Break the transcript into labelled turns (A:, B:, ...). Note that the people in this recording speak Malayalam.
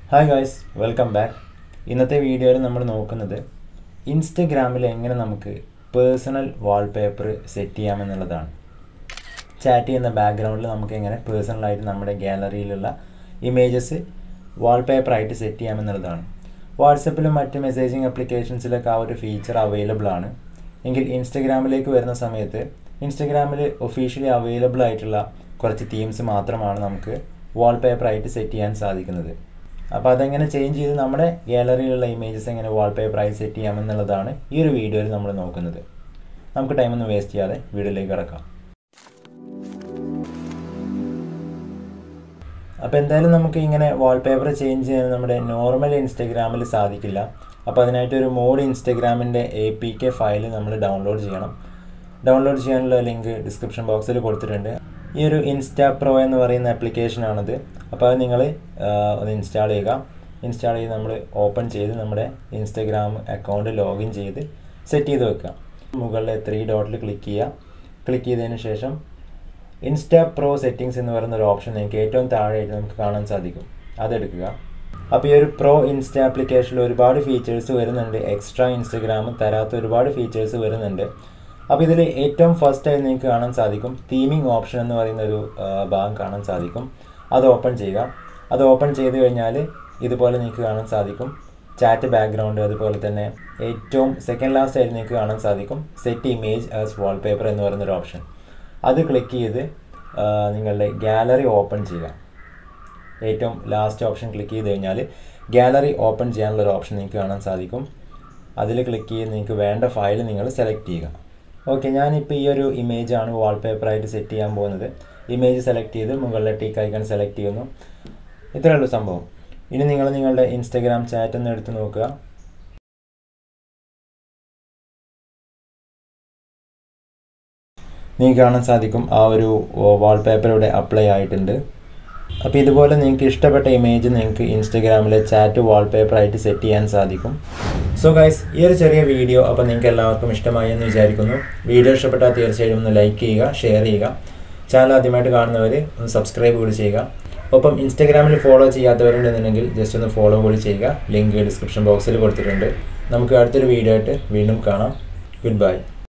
A: ഹായ് ഗായ്സ് വെൽക്കം ബാക്ക് ഇന്നത്തെ വീഡിയോയിൽ നമ്മൾ നോക്കുന്നത് ഇൻസ്റ്റഗ്രാമിൽ എങ്ങനെ നമുക്ക് പേഴ്സണൽ വാൾപേപ്പർ സെറ്റ് ചെയ്യാമെന്നുള്ളതാണ് ചാറ്റ് ചെയ്യുന്ന ബാക്ക്ഗ്രൗണ്ടിൽ നമുക്ക് എങ്ങനെ പേഴ്സണലായിട്ട് നമ്മുടെ ഗാലറിയിലുള്ള ഇമേജസ് വാൾപേപ്പറായിട്ട് സെറ്റ് ചെയ്യാമെന്നുള്ളതാണ് വാട്സപ്പിലും മറ്റ് മെസ്സേജിങ് ആപ്ലിക്കേഷൻസിലൊക്കെ ആ ഒരു ഫീച്ചർ അവൈലബിൾ ആണ് എങ്കിൽ ഇൻസ്റ്റഗ്രാമിലേക്ക് വരുന്ന സമയത്ത് ഇൻസ്റ്റഗ്രാമിൽ ഒഫീഷ്യലി അവൈലബിൾ ആയിട്ടുള്ള കുറച്ച് തീംസ് മാത്രമാണ് നമുക്ക് വാൾപേപ്പറായിട്ട് സെറ്റ് ചെയ്യാൻ സാധിക്കുന്നത് അപ്പോൾ അതെങ്ങനെ ചേഞ്ച് ചെയ്ത് നമ്മുടെ ഗാലറിയിലുള്ള ഇമേജസ് എങ്ങനെ വാൾപേപ്പറായി സെറ്റ് ചെയ്യാമെന്നുള്ളതാണ് ഈ ഒരു വീഡിയോയിൽ നമ്മൾ നോക്കുന്നത് നമുക്ക് ടൈമൊന്നും വേസ്റ്റ് ചെയ്യാതെ വീഡിയോയിലേക്ക് കിടക്കാം അപ്പോൾ എന്തായാലും നമുക്ക് ഇങ്ങനെ വാൾപേപ്പർ ചേഞ്ച് ചെയ്യാൻ നമ്മുടെ നോർമൽ ഇൻസ്റ്റഗ്രാമിൽ സാധിക്കില്ല അപ്പോൾ അതിനായിട്ട് ഒരു മോഡ് ഇൻസ്റ്റഗ്രാമിൻ്റെ എ പി കെ ഫയൽ നമ്മൾ ഡൗൺലോഡ് ചെയ്യണം ഡൗൺലോഡ് ചെയ്യാനുള്ള ലിങ്ക് ഡിസ്ക്രിപ്ഷൻ ബോക്സിൽ കൊടുത്തിട്ടുണ്ട് ഈ ഒരു ഇൻസ്റ്റാ പ്രോ എന്ന് പറയുന്ന ആപ്ലിക്കേഷനാണത് അപ്പോൾ അത് നിങ്ങൾ ഒന്ന് ഇൻസ്റ്റാൾ ചെയ്യുക ഇൻസ്റ്റാൾ ചെയ്ത് നമ്മൾ ഓപ്പൺ ചെയ്ത് നമ്മുടെ ഇൻസ്റ്റഗ്രാം അക്കൗണ്ട് ലോഗിൻ ചെയ്ത് സെറ്റ് ചെയ്ത് വെക്കുക മുകളിലെ ത്രീ ഡോട്ടിൽ ക്ലിക്ക് ചെയ്യുക ക്ലിക്ക് ചെയ്തതിന് ശേഷം ഇൻസ്റ്റാ പ്രോ സെറ്റിങ്സ് എന്ന് പറയുന്ന ഒരു ഓപ്ഷൻ നിങ്ങൾക്ക് ഏറ്റവും താഴെയായിട്ട് നമുക്ക് കാണാൻ സാധിക്കും അതെടുക്കുക അപ്പോൾ ഈ ഒരു പ്രോ ഇൻസ്റ്റ ആപ്ലിക്കേഷനിൽ ഒരുപാട് ഫീച്ചേഴ്സ് വരുന്നുണ്ട് എക്സ്ട്രാ ഇൻസ്റ്റഗ്രാം തരാത്ത ഒരുപാട് ഫീച്ചേഴ്സ് വരുന്നുണ്ട് അപ്പോൾ ഇതിൽ ഏറ്റവും ഫസ്റ്റ് ആയി നിങ്ങൾക്ക് കാണാൻ സാധിക്കും തീമിംഗ് ഓപ്ഷൻ എന്ന് പറയുന്ന ഒരു ഭാഗം കാണാൻ സാധിക്കും അത് ഓപ്പൺ ചെയ്യുക അത് ഓപ്പൺ ചെയ്ത് കഴിഞ്ഞാൽ ഇതുപോലെ നിങ്ങൾക്ക് കാണാൻ സാധിക്കും ചാറ്റ് ബാക്ക്ഗ്രൗണ്ട് അതുപോലെ തന്നെ ഏറ്റവും സെക്കൻഡ് ലാസ്റ്റ് ആയിട്ട് നിങ്ങൾക്ക് കാണാൻ സാധിക്കും സെറ്റ് ഇമേജ് ആസ് വാൾപേപ്പർ എന്ന് പറയുന്നൊരു ഓപ്ഷൻ അത് ക്ലിക്ക് ചെയ്ത് നിങ്ങളുടെ ഗാലറി ഓപ്പൺ ചെയ്യുക ഏറ്റവും ലാസ്റ്റ് ഓപ്ഷൻ ക്ലിക്ക് ചെയ്ത് കഴിഞ്ഞാൽ ഗാലറി ഓപ്പൺ ചെയ്യാനുള്ള ഒരു ഓപ്ഷൻ നിങ്ങൾക്ക് കാണാൻ സാധിക്കും അതിൽ ക്ലിക്ക് ചെയ്ത് നിങ്ങൾക്ക് വേണ്ട ഫയൽ നിങ്ങൾ സെലക്ട് ചെയ്യുക ഓക്കെ ഞാനിപ്പോൾ ഈ ഒരു ഇമേജാണ് വാൾപേപ്പറായിട്ട് സെറ്റ് ചെയ്യാൻ പോകുന്നത് ഇമേജ് സെലക്ട് ചെയ്ത് മുകളിലെ ടിക്ക് ഐക്കൺ സെലക്ട് ചെയ്യുന്നു ഇത്രയേ ഉള്ളൂ സംഭവം ഇനി നിങ്ങൾ നിങ്ങളുടെ ഇൻസ്റ്റഗ്രാം ചാറ്റ് ഒന്ന് എടുത്ത് നോക്കുക നിങ്ങൾക്ക് കാണാൻ സാധിക്കും ആ ഒരു വാൾപേപ്പർ ഇവിടെ അപ്ലൈ ആയിട്ടുണ്ട് അപ്പോൾ ഇതുപോലെ നിങ്ങൾക്ക് ഇഷ്ടപ്പെട്ട ഇമേജ് നിങ്ങൾക്ക് ഇൻസ്റ്റഗ്രാമിലെ ചാറ്റ് വാൾപേപ്പറായിട്ട് സെറ്റ് ചെയ്യാൻ സാധിക്കും സോ ഗൈസ് ഈ ഒരു ചെറിയ വീഡിയോ അപ്പോൾ നിങ്ങൾക്ക് എല്ലാവർക്കും ഇഷ്ടമായി എന്ന് വിചാരിക്കുന്നു വീഡിയോ ഇഷ്ടപ്പെട്ടാൽ തീർച്ചയായും ഒന്ന് ലൈക്ക് ചെയ്യുക ഷെയർ ചെയ്യുക ചാനൽ ആദ്യമായിട്ട് കാണുന്നവർ ഒന്ന് സബ്സ്ക്രൈബ് കൂടി ചെയ്യുക ഒപ്പം ഇൻസ്റ്റഗ്രാമിൽ ഫോളോ ചെയ്യാത്തവരുണ്ടെന്നുണ്ടെങ്കിൽ ജസ്റ്റ് ഒന്ന് ഫോളോ കൂടി ചെയ്യുക ലിങ്ക് ഡിസ്ക്രിപ്ഷൻ ബോക്സിൽ കൊടുത്തിട്ടുണ്ട് നമുക്ക് അടുത്തൊരു വീഡിയോ ആയിട്ട് വീണ്ടും കാണാം ഗുഡ് ബൈ